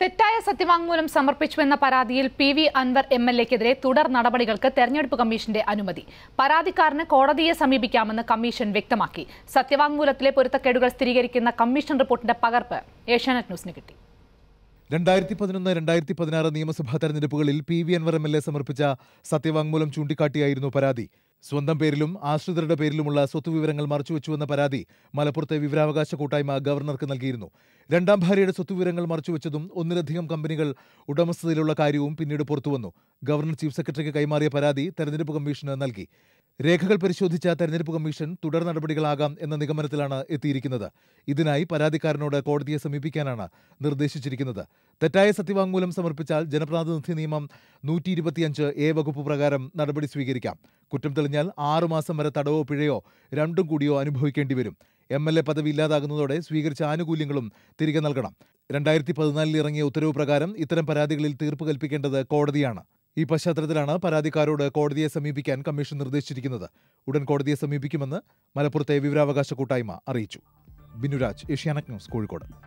തെറ്റായ സത്യവാങ്മൂലം സമർപ്പിച്ചുവെന്ന പരാതിയിൽ P V Anvar M L എക്കെതിരെ തുടർ നടപടികൾക്ക് തെരഞ്ഞെടുപ്പ് കമ്മീഷന്റെ അനുമതി പരാതിക്കാരന് കോടതിയെ സമീപിക്കാമെന്ന് കമ്മീഷൻ വ്യക്തമാക്കി സത്യവാങ്മൂലത്തിലെ പൊരുത്തക്കേടുകൾ സ്ഥിരീകരിക്കുന്ന കമ്മീഷൻ റിപ്പോർട്ടിന്റെ പകർപ്പ് ഏഷ്യാനെറ്റ് ന്യൂസിന് കിട്ടി രണ്ടായിരത്തി പതിനൊന്ന് രണ്ടായിരത്തി പതിനാറ് നിയമസഭാ തെരഞ്ഞെടുപ്പുകളിൽ P V Anvar M L A സമർപ്പിച്ച സത്യവാങ്മൂലം ചൂണ്ടിക്കാട്ടിയായിരുന്നു പരാതി സ്വന്തം പേരിലും ആശ്രിതരുടെ പേരിലുമുള്ള സ്വത്തുവിവരങ്ങൾ മറച്ചുവെച്ചുവെന്ന പരാതി മലപ്പുറത്തെ വിവരാവകാശ കൂട്ടായ്മ ഗവർണർക്ക് നൽകിയിരുന്നു രണ്ടാം ഭാര്യയുടെ സ്വത്തുവിവരങ്ങൾ മറച്ചുവെച്ചതും ഒന്നിലധികം കമ്പനികൾ ഉടമസ്ഥതയിലുള്ള കാര്യവും പിന്നീട് പുറത്തുവന്നു ഗവർണർ ചീഫ് സെക്രട്ടറിക്ക് കൈമാറിയ പരാതി തെരഞ്ഞെടുപ്പ് കമ്മീഷന് നൽകി രേഖകൾ പരിശോധിച്ച തെരഞ്ഞെടുപ്പ് കമ്മീഷൻ തുടർ നടപടികളാകാം എന്ന നിഗമനത്തിലാണ് എത്തിയിരിക്കുന്നത് ഇതിനായി പരാതിക്കാരനോട് കോടതിയെ സമീപിക്കാനാണ് നിർദ്ദേശിച്ചിരിക്കുന്നത് തെറ്റായ സത്യവാങ്മൂലം സമർപ്പിച്ചാൽ ജനപ്രാതിനിധ്യ നിയമം നൂറ്റി ഇരുപത്തിയഞ്ച് എ വകുപ്പ് പ്രകാരം നടപടി സ്വീകരിക്കാം കുറ്റം തെളിഞ്ഞാൽ ആറുമാസം വരെ തടവോ പിഴയോ രണ്ടും കൂടിയോ അനുഭവിക്കേണ്ടി വരും എം എൽ എ പദവി ഇല്ലാതാകുന്നതോടെ സ്വീകരിച്ച ആനുകൂല്യങ്ങളും തിരികെ നൽകണം രണ്ടായിരത്തി പതിനാലിൽ ഇറങ്ങിയ ഉത്തരവ് പ്രകാരം ഇത്തരം പരാതികളിൽ തീർപ്പ് കൽപ്പിക്കേണ്ടത് കോടതിയാണ് ഈ പശ്ചാത്തലത്തിലാണ് പരാതിക്കാരോട് കോടതിയെ സമീപിക്കാൻ കമ്മീഷൻ നിർദ്ദേശിച്ചിരിക്കുന്നത് ഉടൻ കോടതിയെ സമീപിക്കുമെന്ന് മലപ്പുറത്തെ വിവരാവകാശ കൂട്ടായ്മ അറിയിച്ചു ബിനുരാജ് ഏഷ്യാനെറ്റ് ന്യൂസ് കോഴിക്കോട്